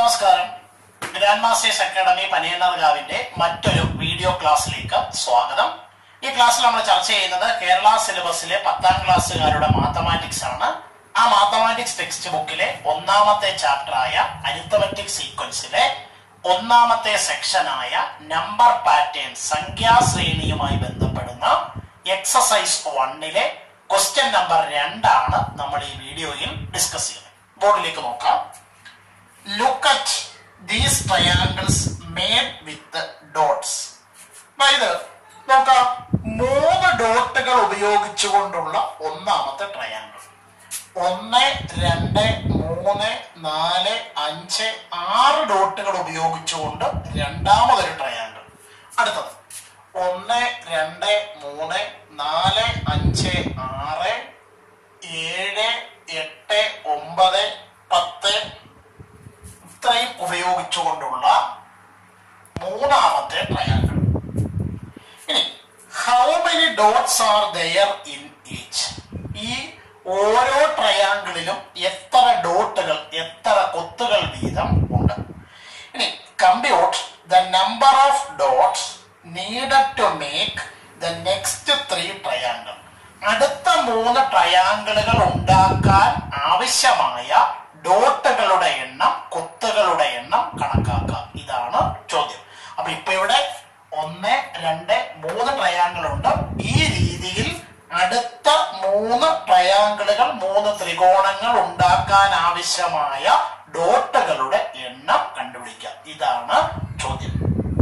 നമസ്കാരം grand masters academy പനയന്നർകാവിന്റെ മറ്റൊരു video ക്ലാസ്സിലേക്ക് സ്വാഗതം ഈ ക്ലാസ്സിൽ നമ്മൾ ചർച്ച ചെയ്യുന്നത് കേരള സിലബസിലെ പത്താം ക്ലാസ്സുകാരുടെ മാത്തമാറ്റിക്സ് ആണ് ആ മാത്തമാറ്റിക്സ് ടെക്സ്റ്റ് ബുക്കിലെ ഒന്നാമത്തെ ചാപ്റ്ററായ അരിത്തമെറ്റിക് സീക്വൻസിലെ ഒന്നാമത്തെ സെക്ഷനായ നമ്പർ പാറ്റേൺ സംഖ്യാശ്രേണിയുമായി ബന്ധപ്പെടുന്ന എക്സസൈസ് വണ്ണിലെ ക്വസ്റ്റ്യൻ നമ്പർ രണ്ടാണ് നമ്മൾ ഈ വീഡിയോയിൽ ഡിസ്കസ് ചെയ്യുന്നത് ബോർഡിലേക്ക് നോക്കാം look at these triangles made with dots അതായത് നോക്കാം മൂന്ന് ഡോട്ടുകൾ ഉപയോഗിച്ചുകൊണ്ടുള്ള ഒന്നാമത്തെ ട്രയാങ്കിൾ ഒന്ന് രണ്ട് മൂന്ന് നാല് അഞ്ച് ആറ് ഡോട്ടുകൾ ഉപയോഗിച്ചുകൊണ്ട് രണ്ടാമതൊരു ട്രയാങ്കിൾ അടുത്തത് ഒന്ന് രണ്ട് മൂന്ന് നാല് അഞ്ച് ആറ് ഏഴ് എട്ട് ഒമ്പത് പത്ത് ഇത്രയും ഉപയോഗിച്ചുകൊണ്ടുള്ള മൂന്നാമത്തെ ട്രയാങ്കിൾ ഇനി how many dots are there in each ഈ ഓരോ ട്രയാങ്കിളിലും എത്ര ഡോട്ടുകൾ എത്ര കൊത്തുകൾ വീതം ഉണ്ട് ഇനി compute the number of dots needed to make the next three triangle അടുത്ത മൂന്ന് ട്രയാങ്കിളുകൾ ഉണ്ടാക്കാൻ ആവശ്യമായ ഡോട്ടുകളുടെ എണ്ണം കൊത്തുകളുടെ എണ്ണം കണക്കാക്കുക ഇതാണ് ചോദ്യം അപ്പൊ ഇപ്പൊ ഇവിടെ ഒന്ന് രണ്ട് മൂന്ന് ട്രയാങ്കിൾ ഉണ്ട് ഈ രീതിയിൽ അടുത്ത മൂന്ന് ട്രയാങ്കിളുകൾ മൂന്ന് ത്രികോണങ്ങൾ ഉണ്ടാക്കാൻ ആവശ്യമായ ഡോട്ടുകളുടെ എണ്ണം കണ്ടുപിടിക്കുക ഇതാണ് ചോദ്യം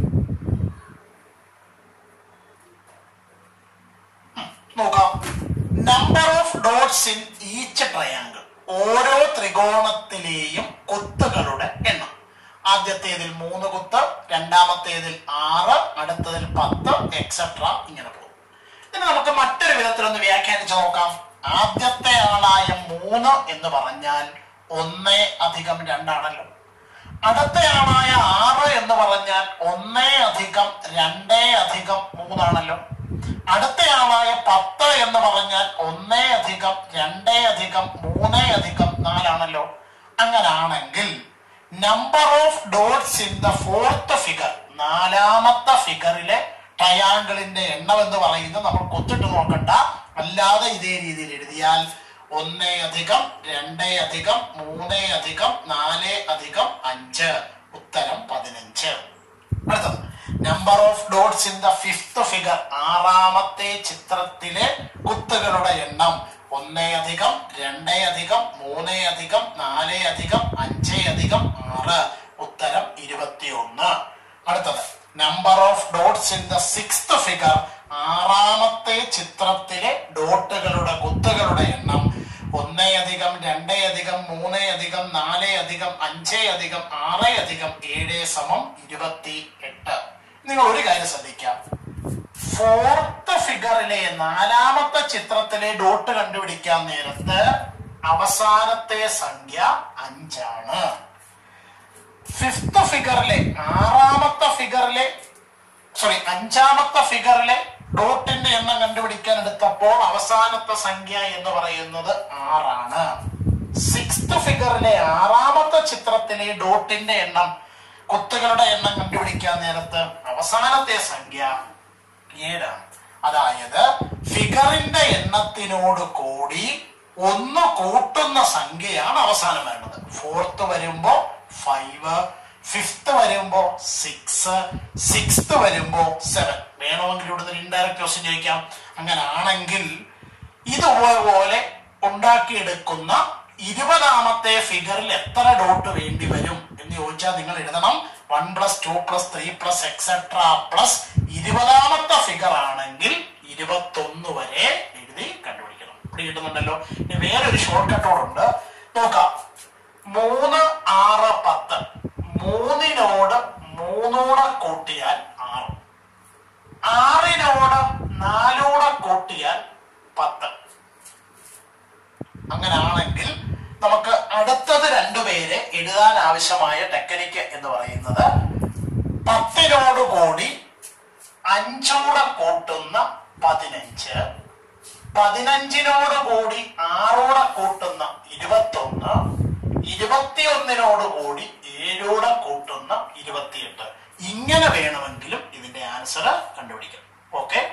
ഉം, നോക്കാം number of dots in each triangle ഓരോ ത്രികോണത്തിലെയും കുത്തുകളുടെ എണ്ണം ആദ്യത്തേതിൽ മൂന്ന് കുത്ത് രണ്ടാമത്തേതിൽ ആറ് അടുത്തതിൽ പത്ത് എക്സെട്ര ഇങ്ങനെ പോകും ഇനി നമുക്ക് മറ്റൊരു വിധത്തിലൊന്ന് വ്യാഖ്യാനിച്ച് നോക്കാം ആദ്യത്തെ ആളായ മൂന്ന് എന്ന് പറഞ്ഞാൽ ഒന്ന് അധികം രണ്ടാണല്ലോ അടുത്തയാളായ ആറ് എന്ന് പറഞ്ഞാൽ ഒന്ന് അധികം രണ്ട് അധികം മൂന്നാണല്ലോ അടുത്തയാളായ പത്ത് എന്ന് പറഞ്ഞാൽ ഒന്ന് അധികം രണ്ട് അധികം മൂന്ന് അധികം നാലാണല്ലോ അങ്ങനാണെങ്കിൽ number of dots in the fourth figure നാലാമത്തെ ഫിഗറിലെ ട്രയാങ്കിളിന്റെ എണ്ണം എന്ന് പറയുന്നത് നമ്മൾ കൊത്തിട്ട് നോക്കണ്ട അല്ലാതെ ഇതേ രീതിയിൽ എഴുതിയാൽ ഒന്ന് അധികം രണ്ട് അധികം മൂന്ന് അധികം നാല് അധികം അഞ്ച് ഉത്തരം പതിനഞ്ച് അടുത്തത് number of dots in the fifth figure ആറാമത്തെ ചിത്രത്തിലെ കുത്തുകളുടെ എണ്ണം ഒന്ന് അധികം രണ്ട് അധികം മൂന്ന് അധികം നാല് അധികം അഞ്ച് അധികം ആറ് ഉത്തരം ഇരുപത്തിയൊന്ന് അടുത്തത് number of dots in the sixth figure ആറാമത്തെ ചിത്രത്തിലെ ഡോട്ടുകളുടെ കുത്തുകളുടെ എണ്ണം ഒന്ന് അധികം രണ്ട് അധികം മൂന്ന് അധികം നാല് അധികം അഞ്ച് അധികം ആറ് അധികം ഏഴ് സമം ഇരുപത്തി എട്ട് നിങ്ങൾ ഒരു കാര്യം ശ്രദ്ധിക്കാം ഫോർത്ത് ഫിഗറിലെ നാലാമത്തെ ചിത്രത്തിലെ ഡോട്ട് കണ്ടുപിടിക്കാൻ നേരത്ത് അവസാനത്തെ സംഖ്യ അഞ്ചാണ് ഫിഫ്ത് ഫിഗറിലെ ആറാമത്തെ ഫിഗറിലെ സോറി അഞ്ചാമത്തെ ഫിഗറിലെ ഡോട്ടിന്റെ എണ്ണം കണ്ടുപിടിക്കാൻ എടുത്തപ്പോൾ അവസാനത്തെ സംഖ്യ എന്ന് പറയുന്നത് ആറാണ് സിക്സ്ത് ഫിഗറിലെ ആറാമത്തെ ചിത്രത്തിലെ ഡോട്ടിന്റെ എണ്ണം കുത്തുകളുടെ എണ്ണം കണ്ടുപിടിക്കാൻ നേരത്ത് അവസാനത്തെ സംഖ്യ ഏഴാണ് അതായത് ഫിഗറിന്റെ എണ്ണത്തിനോട് കൂടി ഒന്ന് കൂട്ടുന്ന സംഖ്യയാണ് അവസാനം വരുന്നത് ഫോർത്ത് വരുമ്പോ ഫൈവ് ഫിഫ്ത്ത് വരുമ്പോ സിക്സ് സിക്സ്ത് വരുമ്പോ സെവൻ വേണമെങ്കിൽ ഇവിടുന്ന് ഇൻഡയറക്റ്റ് ക്വസ്റ്റ്യൻ ചോദിക്കാം അങ്ങനെ ആണെങ്കിൽ ഇതുപോലെ ഉണ്ടാക്കിയെടുക്കുന്ന ഇരുപതാമത്തെ ഫിഗറിൽ എത്ര ഡോട്ട് വേണ്ടി വരും എന്ന് ചോദിച്ചാൽ നിങ്ങൾ എഴുതണം one plus two plus three plus etcetera plus ഇരുപതാമത്തെ ഫിഗർ ആണെങ്കിൽ ഇരുപത്തൊന്ന് വരെ എഴുതി കണ്ടുപിടിക്കണം ഇവിടെ കിട്ടുന്നുണ്ടല്ലോ ഇനി വേറൊരു ഷോർട്ട് കട്ടോടുണ്ട് നോക്കാം മൂന്ന് ആറ് പത്ത് മൂന്നിനോട് മൂന്നൂടെ കൂട്ടിയാൽ ആറ് ആറിനോട് നാലൂടെ കൂട്ടിയാൽ പത്ത് അങ്ങനാണെങ്കിൽ നമുക്ക് അടുത്തത് രണ്ടുപേരെ എഴുതാൻ ആവശ്യമായ ടെക്നിക്ക് എന്ന് പറയുന്നത് പത്തിനോട് കൂടി അഞ്ചൂടെ കൂട്ടുന്ന പതിനഞ്ച് പതിനഞ്ചിനോട് കൂടി ആറൂടെ കൂട്ടുന്ന ഇരുപത്തൊന്ന് ഇരുപത്തിയൊന്നിനോട് കൂടി ഏഴൂടെ ഒന്ന് ഇരുപത്തിയെട്ട് ഇങ്ങനെ വേണമെങ്കിലും ഇതിന്റെ ആൻസർ കണ്ടുപിടിക്കാം ഓക്കെ